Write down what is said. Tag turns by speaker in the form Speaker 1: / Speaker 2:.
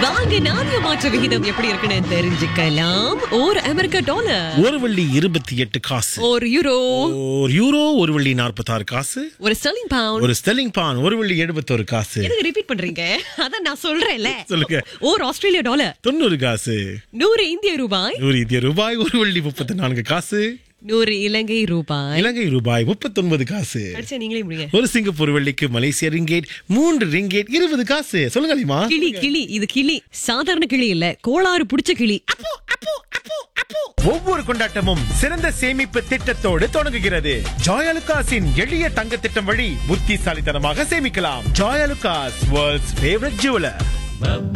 Speaker 1: வாங்க நாணய மாற்று விகிதம் எப்படி இருக்குன்னு தெரிஞ்சுக்கலாம் ஒரு அமெரிக்க டாலர்
Speaker 2: ஒரு வெள்ளி இருபத்தி எட்டு காசு
Speaker 1: ஒரு யூரோ
Speaker 2: ஒரு யூரோ ஒரு வெள்ளி நாற்பத்தாறு காசு
Speaker 1: ஒரு ஸ்டெர்லிங் பவுண்ட்
Speaker 2: ஒரு ஸ்டெல்லிங் பான் ஒரு வெள்ளி எழுபத்தோரு காசு
Speaker 1: எதுக்கு ரிப்பீட் பண்றீங்க அதான் நான் சொல்றேன்ல
Speaker 2: சொல்லுங்க.
Speaker 1: ஒரு ஆஸ்திரேலிய டாலர்
Speaker 2: தொண்ணூறு காசு
Speaker 1: நூறு இந்திய ரூபாய்
Speaker 2: நூறு இந்திய ரூபாய் ஒரு வெள்ளி முப்பத்தி நான்கு காசு
Speaker 1: நூறு இலங்கை ரூபாய்
Speaker 2: இலங்கை ரூபாய் முப்பத்தொன்பது காசு
Speaker 1: அடிச்சா நீங்களே முடியுங்க
Speaker 2: ஒரு சிங்கப்பூர் வெள்ளிக்கு மலேசிய ரிங்கேட் மூன்று ரிங்கேட் இருபது காசு சொல்லுங்க அலிமா
Speaker 1: கிளி கிளி இது கிளி சாதாரண கிளி இல்ல கோளாறு புடிச்ச கிளி
Speaker 2: ஒவ்வொரு கொண்டாட்டமும் சிறந்த சேமிப்பு திட்டத்தோடு தொடங்குகிறது ஜாயலுகாஸின் எளிய தங்க திட்டம் வழி புத்திசாலித்தனமாக சேமிக்கலாம் ஜாயலுகாஸ் வேர்ல்ட்ஸ் ஃபேவரட் ஜுவலர்